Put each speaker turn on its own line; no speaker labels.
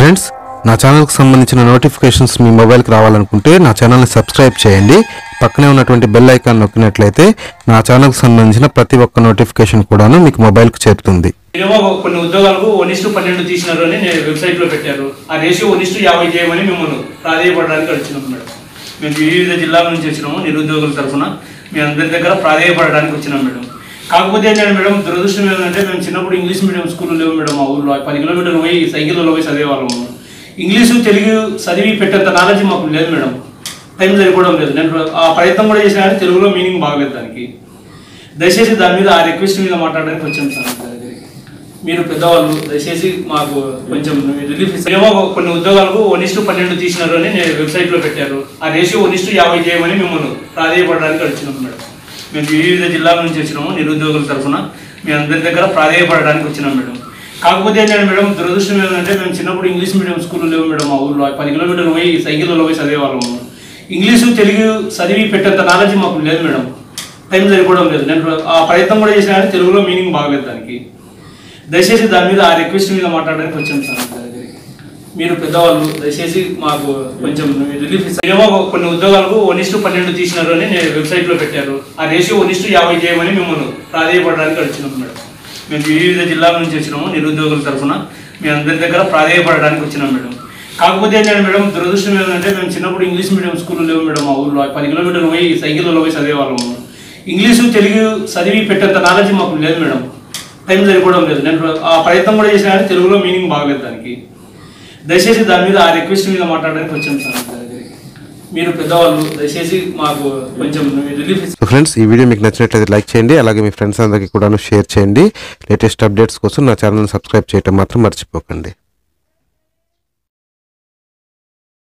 friends నా ఛానల్కి సంబంధించిన నోటిఫికేషన్స్ మీ మొబైల్కి రావాలనుకుంటే నా ఛానల్ని సబ్స్క్రైబ్ చేయండి పక్కనే ఉన్నటువంటి బెల్ ఐకాన్ నొక్కినట్లయితే నా ఛానల్కి సంబంధించిన ప్రతి ఒక్క నోటిఫికేషన్ కూడాను మీకు మొబైల్కి చేరుతుంది
ఏమో కొన్ని ఉద్యోగాలకు వనిష్టు పన్నెండు తీసినారు అని నేను వెబ్సైట్లో పెట్టారు ఆ రేషియో వనిష్టు యాభై చేయమని మిమ్మల్ని ప్రాధేయపడడానికి వచ్చినాం మేడం మేము వివిధ జిల్లాల నుంచి వచ్చినాము నిరుద్యోగుల తరఫున మీ అందరి దగ్గర ప్రాధేయపడడానికి వచ్చినాం మేడం కాకపోతే ఏంటంటే మేడం దురదృష్టం ఏంటంటే మేము చిన్నప్పుడు ఇంగ్లీష్ మీడియం స్కూల్ లేవు మేడం మా ఊళ్ళో పది కిలోమీటర్లు పోయి సైకిల్లో పోయి చదివేవాళ్ళము ఇంగ్లీషు తెలుగు చదివి పెట్టేంత నాలెడ్జ్ మాకు లేదు మేడం టైం సరిపోవడం లేదు నేను ఆ ప్రయత్నం కూడా చేసినా కానీ తెలుగులో మీనింగ్ బాగలేదు దానికి దయచేసి దాని మీద ఆ రిక్వెస్ట్ మీద మాట్లాడడానికి వచ్చాం సార్ మీ దగ్గరికి మీరు పెద్దవాళ్ళు దయచేసి మాకు కొంచెం రిలీఫ్ ఇస్తారు ఏమో కొన్ని ఉద్యోగాలకు వనిష్టు పన్నెండు తీసినారు అని నేను వెబ్సైట్లో పెట్టారు ఆ రేషియో వనిష్టు యాభై చేయమని మిమ్మల్ని ప్రాధేయపడడానికి వచ్చినాం మేడం మేము వివిధ జిల్లాల నుంచి వచ్చినాము నిరుద్యోగుల తరఫున మీ అందరి దగ్గర ప్రాధేయపడడానికి వచ్చినాం మేడం కాకపోతే ఏంటంటే మేడం దురదృష్టం ఏంటంటే మేము చిన్నప్పుడు ఇంగ్లీష్ మీడియం స్కూల్ లేవు మేడం మా ఊళ్ళో పది కిలోమీటర్లు పోయి సైకిల్లో పోయి చదివేవాళ్ళము ఇంగ్లీషు తెలుగు చదివి పెట్టేంత నాలెడ్జ్ మాకు లేదు మేడం టైం సరిపోవడం లేదు నేను ఆ ప్రయత్నం కూడా చేసినా కానీ తెలుగులో మీనింగ్ బాగలేదు దానికి దయచేసి దాని మీద ఆ రిక్వెస్ట్ మీద మాట్లాడడానికి వచ్చాం సార్ మీ దగ్గరికి మీరు పెద్దవాళ్ళు దయచేసి మాకు కొంచెం రిలీఫ్ ఇస్తారు ఏమో కొన్ని ఉద్యోగాలకు వనిష్టు పన్నెండు తీసినారు అని నేను వెబ్సైట్లో పెట్టారు ఆ రేషియో వనిష్టు యాభై చేయమని మిమ్మల్ని ప్రాధేయపడడానికి వచ్చినాం మేడం మేము వివిధ జిల్లాల నుంచి వచ్చినాము నిరుద్యోగుల తరఫున మీ అందరి దగ్గర ప్రాధేయపడడానికి వచ్చినాం మేడం కాకపోతే ఏంటంటే మేడం దురదృష్టం ఏంటంటే మేము చిన్నప్పుడు ఇంగ్లీష్ మీడియం స్కూల్ లేవు మేడం మా ఊళ్ళో పది కిలోమీటర్లు పోయి సైకిల్లో పోయి చదివేవాళ్ళము ఇంగ్లీషు తెలుగు చదివి పెట్టేంత నాలెడ్జ్ మాకు లేదు మేడం టైం సరిపోవడం లేదు నేను ఆ ప్రయత్నం కూడా చేసినా కానీ తెలుగులో మీనింగ్ బాగలేదు దానికి దయచేసి దాని మీద ఆ రిక్వెస్ట్ మీద మాట్లాడడానికి వచ్చాం సార్ మీ దగ్గరికి మీరు పెద్దవాళ్ళు దయచేసి మాకు కొంచెం రిలీఫ్
సో ఫ్రెండ్స్ ఈ వీడియో మీకు నచ్చినట్లయితే లైక్ చేయండి అలాగే మీ ఫ్రెండ్స్ అందరికీ కూడాను షేర్ చేయండి లేటెస్ట్ అప్డేట్స్ కోసం నా ఛానల్ని సబ్స్క్రైబ్ చేయటం మాత్రం మర్చిపోకండి